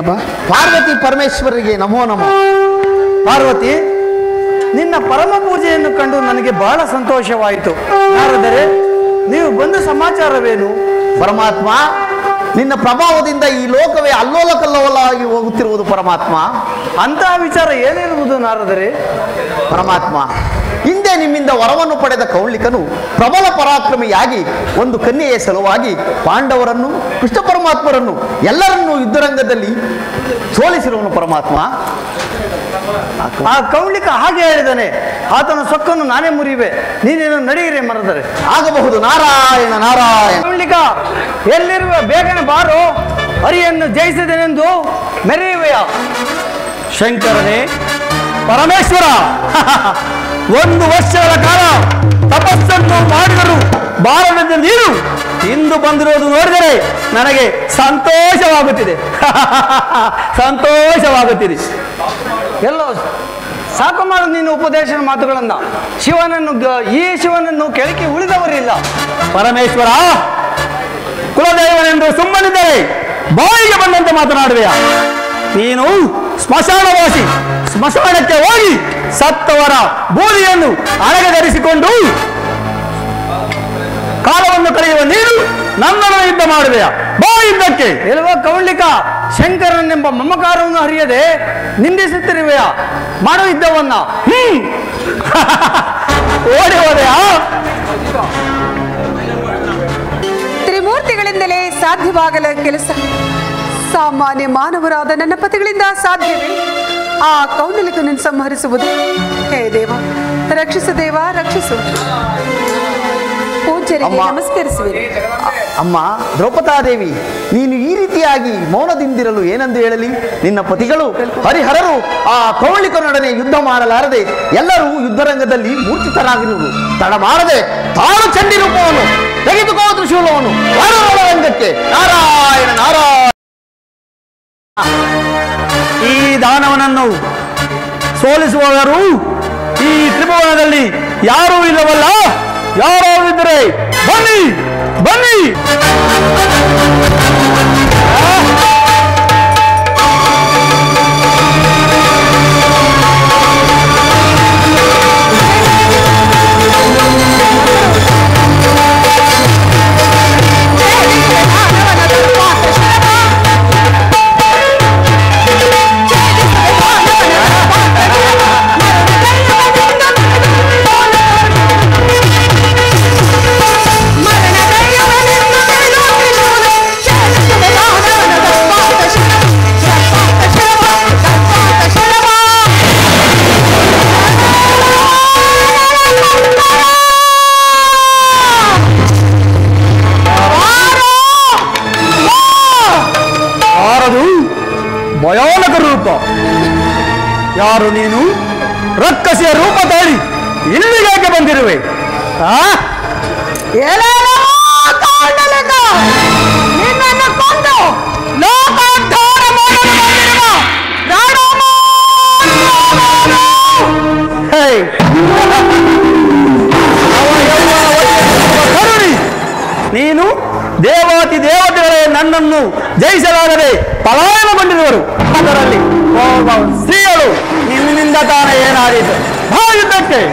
ಏನಪ್ಪ ಪಾರ್ವತಿ ಪರಮೇಶ್ವರಿಗೆ ನಮೋ ನಮೋ ಪಾರ್ವತಿ ನಿನ್ನ ಪರಮ ಪೂಜೆಯನ್ನು ಕಂಡು ನನಗೆ ಬಹಳ ಸಂತೋಷವಾಯಿತು ನಾರದರೆ ನೀವು ಬಂದ ಸಮಾಚಾರವೇನು ಪರಮಾತ್ಮ ನಿನ್ನ ಪ್ರಭಾವದಿಂದ ಈ ಲೋಕವೇ ಅಲ್ಲೋಲ ಕಲ್ಲೋಲವಾಗಿ ಹೋಗುತ್ತಿರುವುದು ಪರಮಾತ್ಮ ಅಂತಹ ವಿಚಾರ ಏನಿರುವುದು ನಾರದರೆ ಪರಮಾತ್ಮ ಹಿಂದೆ ನಿಮ್ಮಿಂದ ವರವನ್ನು ಪಡೆದ ಕೌಳಿಕನು ಪ್ರಬಲ ಪರಾಕ್ರಮಿಯಾಗಿ ಒಂದು ಕನ್ಯೆಯ ಸಲುವಾಗಿ ಪಾಂಡವರನ್ನು ಕೃಷ್ಣ ಪರಮಾತ್ಮರನ್ನು ಎಲ್ಲರನ್ನೂ ಯುದ್ಧರಂಗದಲ್ಲಿ ಸೋಲಿಸಿರುವನು ಪರಮಾತ್ಮ ಆ ಕೌಳಿಕ ಹಾಗೆ ಹೇಳಿದಾನೆ ಆತನ ಸೊಕ್ಕನ್ನು ನಾನೇ ಮುರಿವೆ ನೀನೇನು ನಡೆಯಿರೆ ಮರದರೆ ಆಗಬಹುದು ನಾರಾಯಣ ನಾರಾಯಣ ಕೌಳಿಕ ಎಲ್ಲಿರುವ ಬೇಗನೆ ಬಾರೋ ಹರಿಯನ್ನು ಜಯಿಸಿದೆನೆಂದು ಮೆರೆಯುವೆಯ ಶಂಕರನೇ ಪರಮೇಶ್ವರ ಒಂದು ವರ್ಷಗಳ ಕಾಲ ತಪಸ್ಸನ್ನು ಮಾಡಿದರು ಬಾರನೆಂದು ನೀನು ಇಂದು ಬಂದಿರೋದು ನೋಡಿದರೆ ನನಗೆ ಸಂತೋಷವಾಗುತ್ತಿದೆ ಸಂತೋಷವಾಗುತ್ತಿದೆ ಎಲ್ಲೋ ಸಾಕು ಮಾಡು ನೀನು ಉಪದೇಶನ ಮಾತುಗಳನ್ನ ಶಿವನನ್ನು ಗ- ಈ ಶಿವನನ್ನು ಕೆಳಕ್ಕೆ ಉಳಿದವರಿಲ್ಲ ಪರಮೇಶ್ವರ ಕುಲದೇವನೆಂದು ಸುಮ್ಮನಿದ್ದರೆ ಬಾಯಿಗೆ ಬಂದಂತೆ ಮಾತನಾಡುವೆಯ ನೀನು ಸ್ಮಶಾನವಾಸಿ ಸ್ಮಶಾನಕ್ಕೆ ಹೋಗಿ ಸತ್ತವರ ಬೂದಿಯನ್ನು ಅಣಗೆ ಧರಿಸಿಕೊಂಡು ಕಾಲವನ್ನು ಕಳೆಯುವ ನೀನು ನನ್ನನ್ನು ಯುದ್ಧ ಮಾಡುವೆಯ ಬಾ ಯುದ್ಧಕ್ಕೆ ಎಲ್ವ ಕೌಳಿಕ ಶಂಕರನೆಂಬ ಮಮಕಾರವನ್ನು ಹರಿಯದೆ ನಿಂದಿಸುತ್ತಿರುವೆಯ ಮಾಡು ಯುದ್ಧವನ್ನ ಹ್ಮ್ ಓಡಿ ಹೋದೆಯಾ ತ್ರಿಮೂರ್ತಿಗಳಿಂದಲೇ ಸಾಧ್ಯವಾಗಲ ಕೆಲಸ ಸಾಮಾನ್ಯ ಮಾನವರಾದ ನನ್ನ ಪತಿಗಳಿಂದ ಸಾಧ್ಯವೇ ಆ ಕೌಂಡಲಿಕನನ್ನು ಸಂಹರಿಸುವುದು ಹೇ ದೇವ ರಕ್ಷಿಸು ದೇವ ರಕ್ಷಿಸು ಪೂಜ್ಯರಿಗೆ ಅಮ್ಮ. ನಮಸ್ಕರಿಸುವೆ ಅಮ್ಮ ದ್ರೌಪದಾದೇವಿ ನೀನು ಈ ರೀತಿಯಾಗಿ ಮೌನದಿಂದಿರಲು ಏನೆಂದು ಹೇಳಲಿ ನಿನ್ನ ಪತಿಗಳು ಹರಿಹರರು ಆ ಕೌಳಿಕನೊಡನೆ ಯುದ್ಧ ಮಾಡಲಾರದೆ ಎಲ್ಲರೂ ಯುದ್ಧರಂಗದಲ್ಲಿ ಮೂರ್ಛಿತರಾಗಿರುವರು ತಡ ಮಾಡದೆ ತಾಳು ಚಂಡಿ ರೂಪವನ್ನು ತೆಗೆದುಕೋ ತ್ರಿಶೂಲವನ್ನು ರಂಗಕ್ಕೆ ನಾರಾಯಣ ನಾರಾಯಣ ಈ ದಾನವನನ್ನು ಸೋಲಿಸುವವರು ಈ ತ್ರಿಭುವನದಲ್ಲಿ ಯಾರೂ ಇಲ್ಲವಲ್ಲ ಯಾರೋ ಇದ್ದರೆ ಬನ್ನಿ ಬನ್ನಿ ಯಾರದು ಭಯಾನಕ ರೂಪ ಯಾರು ನೀನು ರಕ್ಕಸಿಯ ರೂಪ ತಾಳಿ ಇಲ್ಲಿಗೆ ಬಂದಿರುವೆ ಆ ನಿನ್ನನ್ನು ಕೊಂದು ಲೋಕೋದ್ಧಾರ ಮಾಡಲು ಬಂದಿರುವ ಹೇ! ಅವ ಯೌವನ ವಯಸ್ಸಿರುವ ಕರುಣಿ ನೀನು ದೇವಾತಿ ದೇವತೆಗಳೇ ನನ್ನನ್ನು ಜಯಿಸಲಾಗದೆ ಪಲಾಯನಗೊಂಡಿರುವರು ಅದರಲ್ಲಿ ಒಬ್ಬ ಸ್ತ್ರೀಯಳು ನಿನ್ನಿಂದ ತಾನೇ ಏನಾದೀತು ಬಾ ಯುದ್ಧಕ್ಕೆ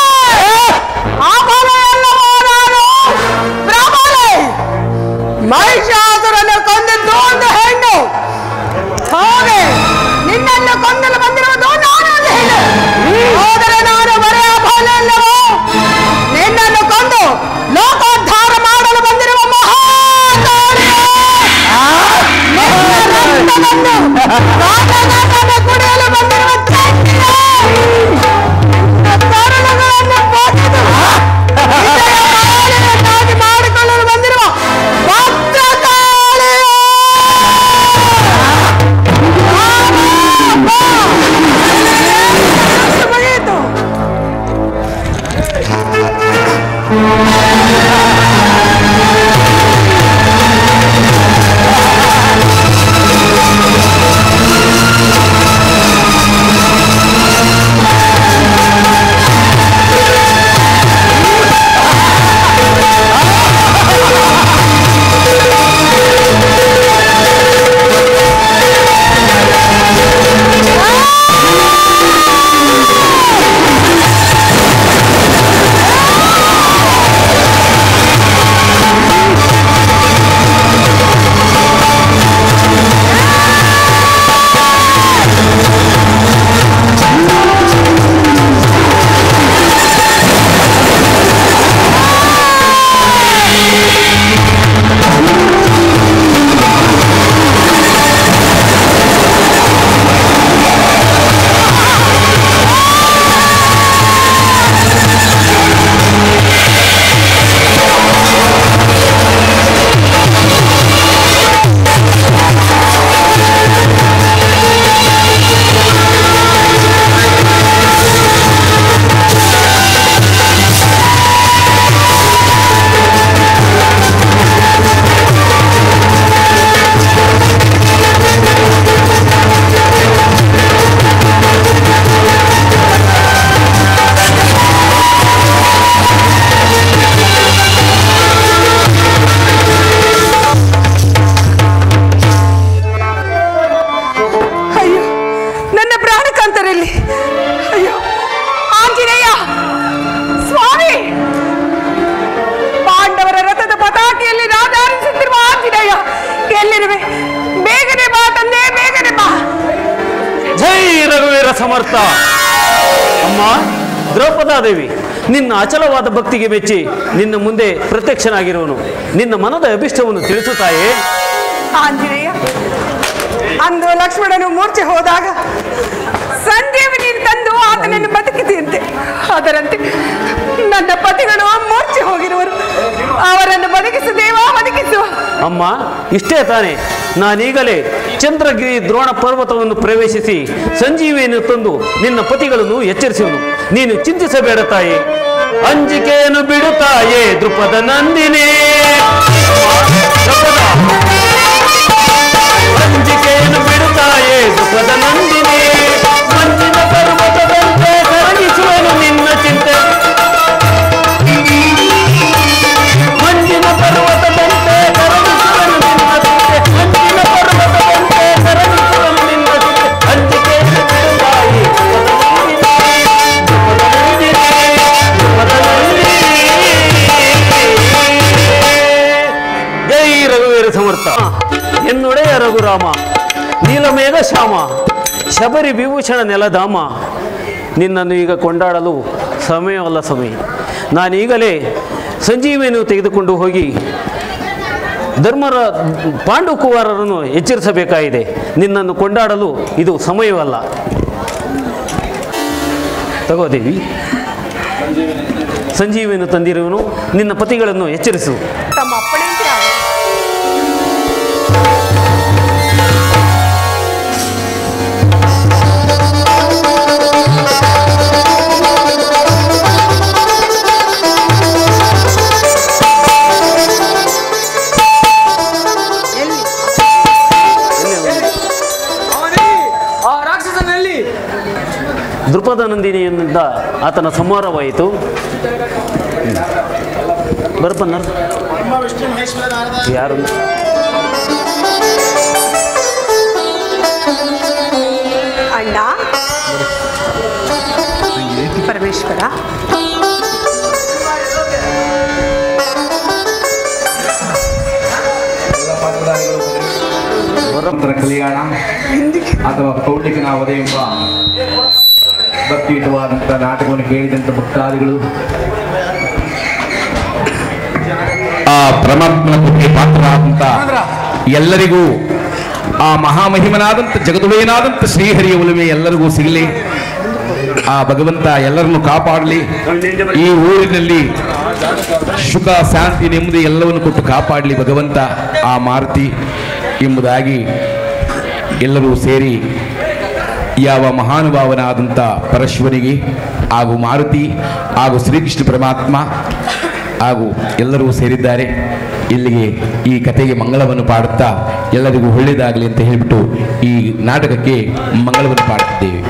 ಮಹಿಷಾಸುರನ್ನು ಕೊಂದಿದ್ದು ಒಂದು ಹೆಣ್ಣು ಹಾಗೆ ನಿನ್ನನ್ನು ಕೊಂದಲು ಬಂದಿರುವುದು ನಾನು ಒಂದು ಹೆಣ್ಣು ಹೋದರೆ ನಾನು ಬರೆಯ ಬಾಲಲ್ಲವೋ ನಿನ್ನನ್ನು ಕೊಂದು ಲೋಕೋದ್ಧಾರ ಮಾಡಲು ಬಂದಿರುವ ಮಹಾಕಾರ್ಯ ನಿನ್ನ ರಕ್ತವನ್ನು ಗಾಢಗಾಢನೆ ಕುಡಿಯಲು ಬಂದಿರುವ ಚಂಡಿಕೆ. ಕರುಳುಗಳನ್ನು ಬೋಧಿದು ವಿಜಯಮಾಲಿಯನ್ನಾಗಿ ಮಾಡಿಕೊಳ್ಳಲು ಬಂದಿರುವ ಭದ್ರಕಾಳಿ ಭಕ್ತರಲ್ಲಿ ಅಯ್ಯೋ ಆಂಜನೇಯ ಸ್ವಾಮಿ ಪಾಂಡವರ ರಥದ ಪತಾಕೆಯಲ್ಲಿ ರಾಜಾರಿಸುತ್ತಿರುವ ಆಂಜನೇಯ ಎಲ್ಲಿರುವೆ ಬೇಗನೆ ಬಾ ತಂದೆ ಬೇಗನೆ ಬಾ ಜೈ ರಘುವೀರ ಸಮರ್ಥ ಅಮ್ಮ ದ್ರೌಪದಾದೇವಿ ನಿನ್ನ ಅಚಲವಾದ ಭಕ್ತಿಗೆ ಮೆಚ್ಚಿ ನಿನ್ನ ಮುಂದೆ ಪ್ರತ್ಯಕ್ಷನಾಗಿರುವನು ನಿನ್ನ ಮನದ ಅಭಿಷ್ಟವನ್ನು ತಿಳಿಸುತ್ತಾಯೇ ಆಂಜನೇಯ ಅಂದು ಲಕ್ಷ್ಮಣನು ಮೂರ್ಛೆ ಹೋದಾಗ ಸಂಜೀವಿನಿ ತಂದು ಆತನನ್ನು ಬದುಕಿದೆಯಂತೆ ಅದರಂತೆ ನನ್ನ ಪತಿಗಳು ಮೂರ್ಛೆ ಹೋಗಿರುವರು ಅವರನ್ನು ಬದುಕಿಸು ದೇವ ಬದುಕಿಸು ಅಮ್ಮ ಇಷ್ಟೇ ತಾನೇ ನಾನೀಗಲೇ ಚಂದ್ರಗಿರಿ ದ್ರೋಣ ಪರ್ವತವನ್ನು ಪ್ರವೇಶಿಸಿ ಸಂಜೀವಿಯನ್ನು ತಂದು ನಿನ್ನ ಪತಿಗಳನ್ನು ಎಚ್ಚರಿಸುವನು ನೀನು ಚಿಂತಿಸಬೇಡ ತಾಯಿ ಅಂಜಿಕೆಯನ್ನು ಬಿಡುತ್ತಾಯೇ ದೃಪದ ನಂದಿನಿ ದೃಪದ. ಅಂಜಿಕೆಯನ್ನು ಬಿಡುತ್ತಾಯೇ ದೃಪದ ನಂದಿನಿ ಮಂಜಿನ ಪರ್ವತದಂತೆ ಕರಗಿಸುವನು ನಿನ್ನ ಚಿಂತೆ ಮಂಜಿನ ಪರ್ವತದಂತೆ ಕರಗಿಸುವನು ನಿನ್ನ ಚಿಂತೆ ಮಂಜಿನ ಪರ್ವತದಂತೆ ಕರಗಿಸುವನು ನಿನ್ನ ಚಿಂತೆ ಅಂಜಿಕೆಯನ್ನು ಬಿಡುತ್ತಾಯೇ ದೃಪದ ನಂದಿನಿ, ದೃಪದ ನಂದಿನಿ, ದೃಪದ ನಂದಿನಿ. ಜೈ ರಘುವೀರ ಸಮರ್ಥ ಎನ್ನೊಡೆಯ ರಘುರಾಮ ನೀಲಮೇಘ ಶ್ಯಾಮ ಶಬರಿ ವಿಭೂಷಣ ನೆಲಧಾಮ ನಿನ್ನನ್ನು ಈಗ ಕೊಂಡಾಡಲು ಸಮಯವಲ್ಲ ಸಮಯ ನಾನೀಗಲೇ ಸಂಜೀವಿಯನ್ನು ತೆಗೆದುಕೊಂಡು ಹೋಗಿ ಧರ್ಮರ ಪಾಂಡು ಕುಮಾರರನ್ನು ಎಚ್ಚರಿಸಬೇಕಾಗಿದೆ ನಿನ್ನನ್ನು ಕೊಂಡಾಡಲು ಇದು ಸಮಯವಲ್ಲ ತಗೋದೇವಿ ಸಂಜೀವಿಯನ್ನು ತಂದಿರುವನು ನಿನ್ನ ಪತಿಗಳನ್ನು ಎಚ್ಚರಿಸು ತಮ್ಮ ಅಪ್ಪಣೆಯಂತೆ ಆಗಲಿ. ಎಲ್ಲಿ ಆ ರಾಕ್ಷಸನಲ್ಲಿ ದೃಪದ ನಂದಿನಿಯಿಂದ ಆತನ ಸಂಹಾರವಾಯಿತು ಬರಪ್ಪನ್ನ ಯಾರು ಅಣ್ಣ ಪರಮೇಶ್ವರ ಪರಮಪುರ ಕಲ್ಯಾಣ ಅಥವಾ ಕೌಟಿಕನ ವಧೆ ಎಂಬ ಭಕ್ತಿಯುತವಾದಂಥ ನಾಟಕವನ್ನು ಕೇಳಿದಂಥ ಭಕ್ತಾದಿಗಳು ಆ ಪರಮಾತ್ಮನ ಕೃಪೆಗೆ ಪಾತ್ರರಾದಂಥ ಎಲ್ಲರಿಗೂ ಆ ಮಹಾಮಹಿಮನಾದಂಥ ಜಗದುಳೇನಾದಂಥ ಶ್ರೀಹರಿಯ ಒಲುಮೆ ಎಲ್ಲರಿಗೂ ಸಿಗಲಿ ಆ ಭಗವಂತ ಎಲ್ಲರನ್ನು ಕಾಪಾಡಲಿ ಈ ಊರಿನಲ್ಲಿ ಸುಖ ಶಾಂತಿ ನೆಮ್ಮದಿ ಎಲ್ಲವನ್ನು ಕೊಟ್ಟು ಕಾಪಾಡಲಿ ಭಗವಂತ ಆ ಮಾರುತಿ ಎಂಬುದಾಗಿ ಎಲ್ಲರೂ ಸೇರಿ ಯಾವ ಮಹಾನುಭಾವನಾದಂಥ ಪರಶಿವನಿಗೆ ಹಾಗೂ ಮಾರುತಿ ಹಾಗೂ ಶ್ರೀಕೃಷ್ಣ ಪರಮಾತ್ಮ ಹಾಗೂ ಎಲ್ಲರೂ ಸೇರಿದ್ದಾರೆ ಇಲ್ಲಿಗೆ ಈ ಕಥೆಗೆ ಮಂಗಳವನ್ನು ಪಾಡುತ್ತಾ ಎಲ್ಲರಿಗೂ ಒಳ್ಳೆಯದಾಗಲಿ ಅಂತ ಹೇಳಿಬಿಟ್ಟು ಈ ನಾಟಕಕ್ಕೆ ಮಂಗಳವನ್ನು ಪಾಡುತ್ತಿದ್ದೇವೆ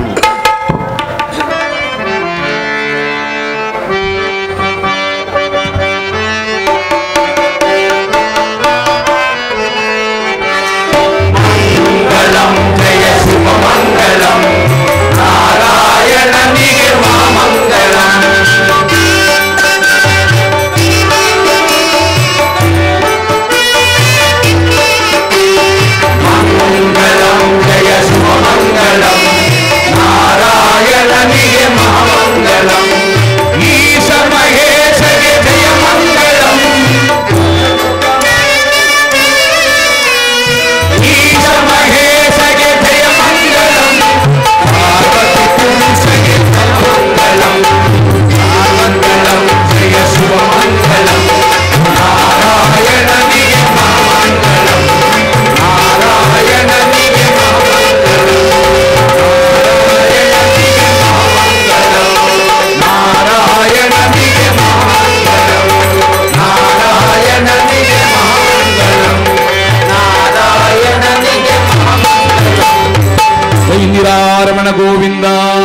ಇಂದಿರಾರಮಣ ಗೋವಿಂದ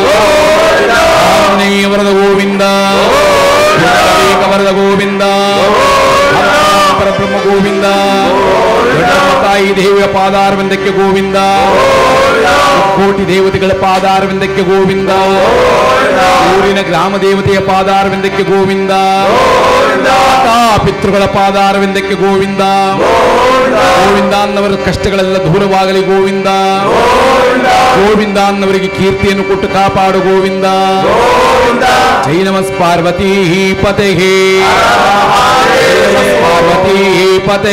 ವರದ ಗೋವಿಂದ ವರದ ಗೋವಿಂದ ಪರಬ್ರಹ್ಮ ಗೋವಿಂದ ತಾಯಿ ದೇವಿಯ ಪಾದಾರವಿಂದಕ್ಕೆ ಗೋವಿಂದ ಕೋಟಿ ದೇವತೆಗಳ ಪಾದಾರವಿಂದಕ್ಕೆ ಗೋವಿಂದ ಊರಿನ ಗ್ರಾಮ ದೇವತೆಯ ಪಾದಾರವಿಂದಕ್ಕೆ ಗೋವಿಂದ ಮಾತಾ ಪಿತೃಗಳ ಪಾದಾರವಿಂದಕ್ಕೆ ಗೋವಿಂದ ಗೋವಿಂದ ಅನ್ನವರ ಕಷ್ಟಗಳೆಲ್ಲ ದೂರವಾಗಲಿ ಗೋವಿಂದ ಗೋವಿಂದ ಅನ್ನವರಿಗೆ ಕೀರ್ತಿಯನ್ನು ಕೊಟ್ಟು ಕಾಪಾಡು ಗೋವಿಂದ ಜೈ ನಮಸ್ ಪಾರ್ವತಿ ಪತೆ ಪಾರ್ವತಿ ಪತೆ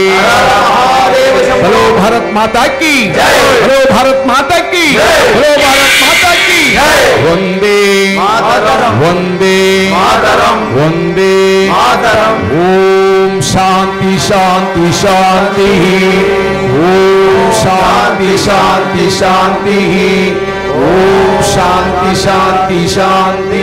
ಹಲೋ ಭಾರತ್ ಮಾತಾ ಕಿ ಹಲೋ ಭಾರತ್ ಮಾತಾ ಕಿ ಹಲೋ ಭಾರತ್ ಮಾತಾ ಕಿ ಒಂದೇ ಒಂದೇ ಒಂದೇ ಓಂ ಶಾಂತಿ ಶಾಂತಿ ಶಾಂತಿ ಓಂ ಶಾಂತಿ ಶಾಂತಿ ಶಾಂತಿ ಓಂ ಶಾಂತಿ ಶಾಂತಿ ಶಾಂತಿ